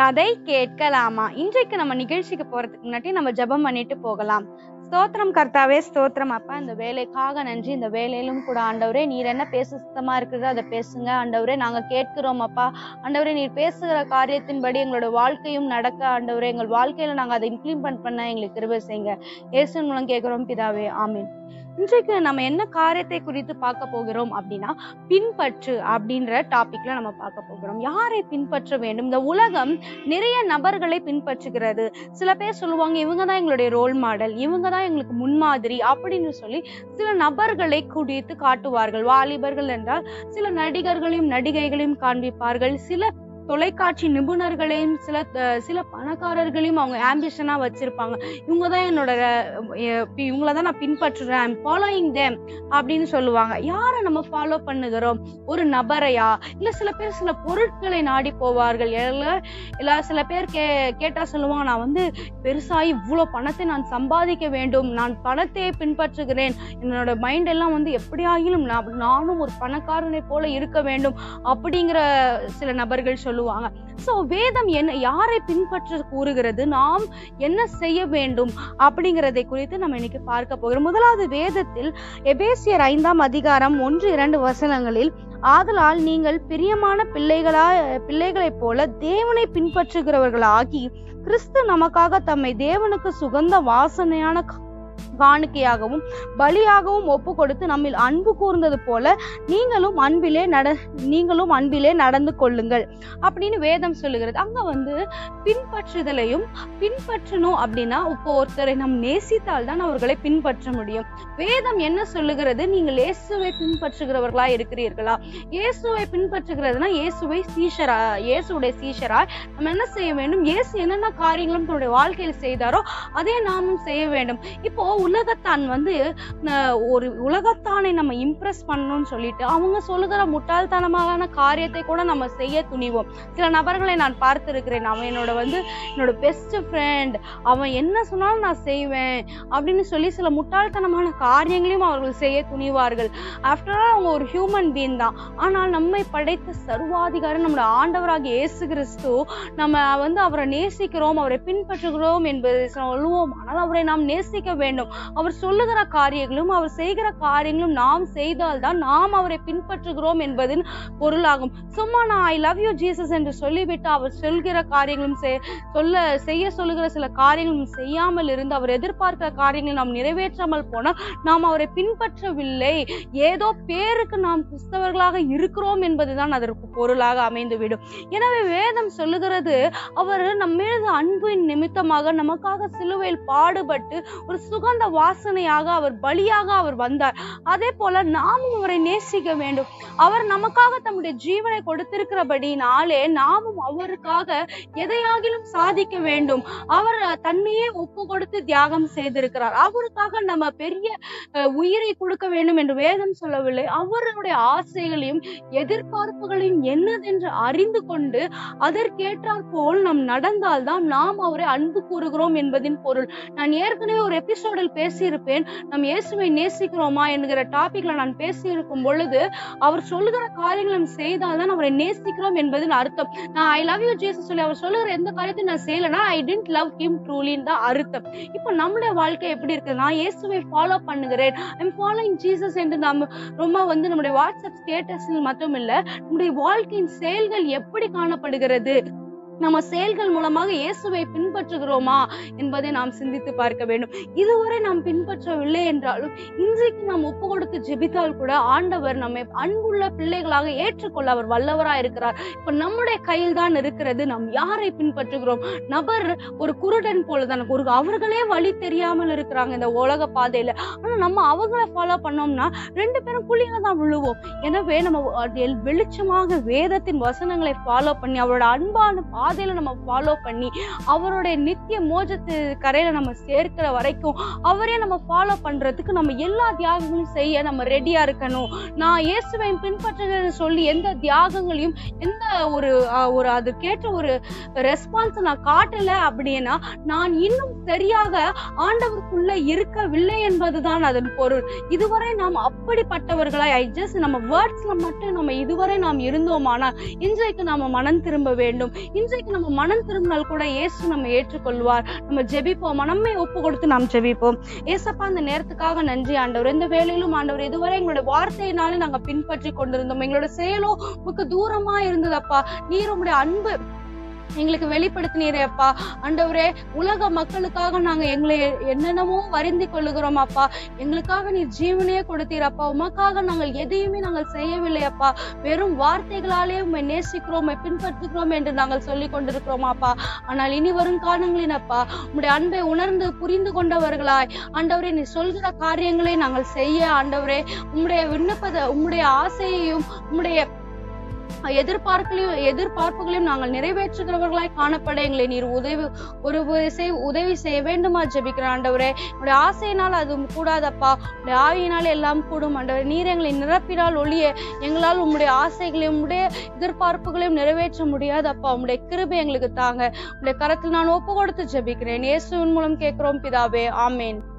கதை கேட்கலாமா இன்றைக்கு நம்ம நிகழ்ச்சிக்கு போறதுக்கு முன்னாடி நம்ம ஜெபம் பண்ணிட்டு போகலாம் ஸ்தோத்திரம் கர்த்தாவே ஸ்தோத்திரம் அப்பா இந்த வேலைக்காக நன்றி இந்த வேலையிலும் கூட ஆண்டவரே நீர் என்ன பேச சுத்தமா இருக்குது அதை பேசுங்க ஆண்டவரே நாங்க கேட்கிறோம் அப்பா ஆண்டவரே நீர் பேசுகிற காரியத்தின்படி எங்களோட வாழ்க்கையும் நடக்க ஆண்டவரே எங்கள் வாழ்க்கையில நாங்க அதை இம்ப்ளிமெண்ட் பண்ண எங்களுக்கு கிருபை செய்யுங்க இயேசுவின் மூலம் கேட்கிறோம் பிதாவே ஆமென் இன்றைக்கு நம்ம என்ன காரியத்தை குறித்து பார்க்க போகிறோம் அப்படின்னா பின்பற்று அப்படின்ற டாபிக்ல நம்ம பார்க்க போகிறோம் யாரை பின்பற்ற வேண்டும் இந்த உலகம் நிறைய நபர்களை பின்பற்றுகிறது சில பேர் சொல்லுவாங்க இவங்க தான் எங்களுடைய ரோல் மாடல் இவங்க தான் எங்களுக்கு முன்மாதிரி அப்படின்னு சொல்லி சில நபர்களை குறித்து காட்டுவார்கள் வாலிபர்கள் என்றால் சில நடிகர்களையும் நடிகைகளையும் காண்பிப்பார்கள் சில தொலைக்காட்சி நிபுணர்களையும் சில அஹ், சில பணக்காரர்களையும் அவங்க ஆம்பிஷனா வச்சிருப்பாங்க இவங்க தான் என்னோட இவங்கள தான் நான் பின்பற்றுறேன் ஃபாலோயிங் தேம் அப்படின்னு சொல்லுவாங்க யாரை நம்ம ஃபாலோ பண்ணுகிறோம் ஒரு நபரையா இல்ல சில பேர் சில பொருட்களை நாடி போவார்கள் இல்ல இல்ல சில பேர் கே கேட்டா சொல்லுவாங்க நான் வந்து பெருசா இவ்வளோ பணத்தை நான் சம்பாதிக்க வேண்டும் நான் பணத்தை பின்பற்றுகிறேன் என்னோட மைண்ட் எல்லாம் வந்து எப்படியாகிலும் நான் நானும் ஒரு பணக்காரனை போல இருக்க வேண்டும் அப்படிங்கிற சில நபர்கள் சொல்லுவாங்க சோ வேதம் என்ன யாரை பின்பற்ற கூறுகிறது நாம் என்ன செய்ய வேண்டும் அப்படிங்கிறதை குறித்து நம்ம இன்னைக்கு பார்க்க போகிறோம் முதலாவது வேதத்தில் எபேசியர் ஐந்தாம் அதிகாரம் ஒன்று இரண்டு வசனங்களில் ஆதலால் நீங்கள் பிரியமான பிள்ளைகளா பிள்ளைகளைப் போல தேவனை பின்பற்றுகிறவர்களாகி கிறிஸ்து நமக்காக தம்மை தேவனுக்கு சுகந்த வாசனையான கா- காணிக்கையாகவும் பலியாகவும் ஒப்பு கொடுத்து நம்மில் அன்பு கூர்ந்தது போல நீங்களும் அன்பிலே நட நீங்களும் அன்பிலே நடந்து கொள்ளுங்கள் அப்படின்னு வேதம் சொல்லுகிறது அங்க வந்து பின்பற்றுதலையும் பின்பற்றணும் அப்படின்னா இப்போ ஒருத்தரை நாம் நேசித்தால் தான் அவர்களை பின்பற்ற முடியும் வேதம் என்ன சொல்லுகிறது நீங்கள் இயேசுவை பின்பற்றுகிறவர்களா இருக்கிறீர்களா இயேசுவை பின்பற்றுகிறதுனா இயேசுவை சீஷரா இயேசுடைய சீஷரா நம்ம என்ன செய்ய வேண்டும் இயேசு என்னென்ன காரியங்களும் தன்னுடைய வாழ்க்கையில் செய்தாரோ அதே நாமும் செய்ய வேண்டும் இப்போ உலகத்தான் வந்து ந- ஒரு உலகத்தானை நம்ம இம்ப்ரெஸ் பண்ணணும்னு சொல்லிட்டு அவங்க சொல்லுகிற முட்டாள்தனமான காரியத்தை கூட நம்ம செய்ய துணிவோம் சில நபர்களை நான் பார்த்திருக்கிறேன் அவன் என்னோட வந்து என்னோட பெஸ்ட் ஃப்ரெண்ட் அவன் என்ன சொன்னாலும் நான் செய்வேன் அப்படின்னு சொல்லி சில முட்டாள்தனமான காரியங்களையும் அவர்கள் செய்ய துணிவார்கள் ஆஃப்டர் ஆல் அவங்க ஒரு ஹியூமன் பீன் தான் ஆனால் நம்மை படைத்த சர்வாதிகாரி நம்முடைய ஆண்டவராகிய இயேசு கிறிஸ்து நம்ம வந்து அவரை நேசிக்கிறோம் அவரை பின்பற்றுகிறோம் என்பதை சொல்லுவோம் ஆனால் அவரை நாம் நேசிக்க வேண்டும் அவர் சொல்லுகிற காரியங்களும் அவர் செய்கிற காரியங்களும் நாம் செய்தால்தான் நாம் அவரை பின்பற்றுகிறோம் என்பதின் பொருளாகும் சும்மா நான் ஐ லவ் யூ ஜீசஸ் என்று சொல்லிவிட்டு அவர் சொல்கிற காரியங்களும் செய்- சொல்ல செய்ய சொல்லுகிற சில காரியங்களும் செய்யாமல் இருந்து அவர் எதிர்பார்க்கிற காரியங்களை நாம் நிறைவேற்றாமல் போனால் நாம் அவரை பின்பற்றவில்லை ஏதோ பேருக்கு நாம் கிறிஸ்தவர்களாக இருக்கிறோம் என்பதுதான் அதற்கு பொருளாக அமைந்துவிடும் எனவே வேதம் சொல்லுகிறது அவர் நம்ம மீது அன்பின் நிமித்தமாக நமக்காக சிலுவையில் பாடுபட்டு ஒரு சுகந்த வாசனையாக அவர் பலியாக அவர் வந்தார் அதே போல நாமும் அவரை நேசிக்க வேண்டும் அவர் நமக்காக தம்முடைய ஜீவனை கொடுத்திருக்கிறபடினாலே நாமும் அவருக்காக எதையாகிலும் சாதிக்க வேண்டும் அவர் தன்னையே ஒப்பு கொடுத்து தியாகம் செய்திருக்கிறார் அவருக்காக நம்ம பெரிய அஹ், உயிரை கொடுக்க வேண்டும் என்று வேதம் சொல்லவில்லை அவருடைய ஆசைகளையும் எதிர்பார்ப்புகளையும் என்னதென்று அறிந்து கொண்டு அதற்கேற்றாற் போல் நாம் நடந்தால்தான் நாம் அவரை அன்பு கூறுகிறோம் என்பதின் பொருள் நான் ஏற்கனவே ஒரு எபிசோடில் பேசியிருப்பேன் நாம் இயேசுவை நேசிக்கிறோமா என்கிற டாபிக்ல நான் பேசியிருக்கும் பொழுது அவர் சொல்லுகிற காரியங்களை நாம் செய்தால்தான் அவரை நேசிக்கிறோம் என்பதின் அர்த்தம் நான் ஐ லவ் யூ ஜேசஸ் சொல்லி அவர் சொல்லுகிற எந்த காரியத்தையும் நான் செய்யலைன்னா ஐ டென்ட் லவ் ஹிம் ட்ரூலின்னு தான் அர்த்தம் இப்போ நம்மளுடைய வாழ்க்கை எப்படி இருக்கு நான் இயேசுவை ஃபாலோ பண்ணுகிறேன் ஐம் ஃபாலோயிங் ஜீசஸ் என்று நாம் ரொம்ப வந்து நம்முடைய வாட்ஸ்அப் ஸ்டேட்டஸில் மட்டும் இல்ல நம்முடைய வாழ்க்கையின் செயல்கள் எப்படி காணப்படுகிறது நம்ம செயல்கள் மூலமாக இயேசுவை பின்பற்றுகிறோமா என்பதை நாம் சிந்தித்து பார்க்க வேண்டும் இதுவரை நாம் பின்பற்றவில்லை என்றாலும் இன்றைக்கு நாம் ஒப்பு கொடுத்து ஜெபித்தால் கூட ஆண்டவர் நம்மை அன்புள்ள பிள்ளைகளாக ஏற்றுக்கொள்ள அவர் வல்லவரா இருக்கிறார் இப்ப நம்முடைய கையில் தான் இருக்கிறது நாம் யாரை பின்பற்றுகிறோம் நபர் ஒரு குருடன் போலதான் ஒரு அவர்களே வழி தெரியாமல் இருக்கிறாங்க இந்த உலக பாதையில ஆனா நம்ம அவங்கள ஃபாலோ பண்ணோம்னா ரெண்டு பேரும் குழியில தான் விழுவோம் எனவே நம்ம எல்- வெளிச்சமாக வேதத்தின் வசனங்களை ஃபாலோ பண்ணி அவரோட அன்பான பாதையில நம்ம ஃபாலோ பண்ணி அவருடைய நித்திய மோஜத்து கரையில நம்ம சேர்க்கிற வரைக்கும் அவரே நம்ம ஃபாலோ பண்றதுக்கு நம்ம எல்லா தியாகங்களும் செய்ய நம்ம ரெடியா இருக்கணும் நான் இயேசுவை பின்பற்றுகிறேன்னு சொல்லி எந்த தியாகங்களையும் எந்த ஒரு ஆஹ், ஒரு அதுக்கேற்ற ஒரு ரெஸ்பான்ஸ் நான் காட்டல அப்படின்னா நான் இன்னும் சரியாக ஆண்டவருக்குள்ள இருக்கவில்லை என்பதுதான் அதன் பொருள் இதுவரை நாம் அப்படிப்பட்டவர்களாய் ஐ ஜஸ்ட் நம்ம வேர்ட்ஸ்ல மட்டும் நம்ம இதுவரை நாம் இருந்தோமானா இன்றைக்கு நாம மனம் திரும்ப வேண்டும் இன்றைக்கு இன்னைக்கு நம்ம மனம் திரும்பினால் கூட இயேசு நம்ம ஏற்றுக்கொள்வார் நம்ம ஜெபிப்போம் நம்மை ஒப்பு கொடுத்து நாம் ஜெபிப்போம் ஏசப்பா இந்த நேரத்துக்காக நன்றி ஆண்டவர் இந்த வேலையிலும் ஆண்டவர் இதுவரை எங்களோட வார்த்தையினாலே நாங்க பின்பற்றி கொண்டிருந்தோம் எங்களோட செயலோ உமக்கு தூரமா இருந்ததப்பா நீர் உம்முடைய அன்பு எங்களுக்கு வெளிப்படுத்தினீரே அப்பா ஆண்டவரே உலக மக்களுக்காக நாங்க எங்களை என்னென்னமோ வருந்தி கொள்ளுகிறோம் அப்பா எங்களுக்காக நீர் ஜீவனையே கொடுத்தீரப்பா உமக்காக நாங்கள் எதையுமே நாங்கள் செய்யவில்லை அப்பா வெறும் வார்த்தைகளாலே உண்மை நேசிக்கிறோம் உம்மை பின்பற்றுகிறோம் என்று நாங்கள் சொல்லிக் கொண்டிருக்கிறோம் அப்பா ஆனால் இனி வரும் காலங்களின் அப்பா உம்முடைய அன்பை உணர்ந்து புரிந்து கொண்டவர்களாய் ஆண்டவரே நீ சொல்கிற காரியங்களை நாங்கள் செய்ய ஆண்டவரே உம்முடைய விண்ணப்பத உம்முடைய ஆசையையும் உம்முடைய எதிர்பார்க்களையும் எதிர்பார்ப்புகளையும் நாங்கள் நிறைவேற்றுகிறவர்களாய் காணப்பட எங்களை நீர் உதவி ஒரு உதவி உதவி செய்ய வேண்டுமா ஜெபிக்கிற ஆண்டவரே உடைய ஆசையினால் அது கூடாதப்பா உடைய ஆவியினால் எல்லாம் கூடும் ஆண்டவரே நீர் எங்களை நிரப்பினால் ஒளிய எங்களால் உம்முடைய ஆசைகளையும் உம்முடைய எதிர்பார்ப்புகளையும் நிறைவேற்ற முடியாதப்பா உம்முடைய கிருபை எங்களுக்கு தாங்க உடைய கரத்தில் நான் ஒப்பு கொடுத்து ஜெபிக்கிறேன் இயேசுவின் மூலம் கேட்கிறோம் பிதாவே ஆமேன்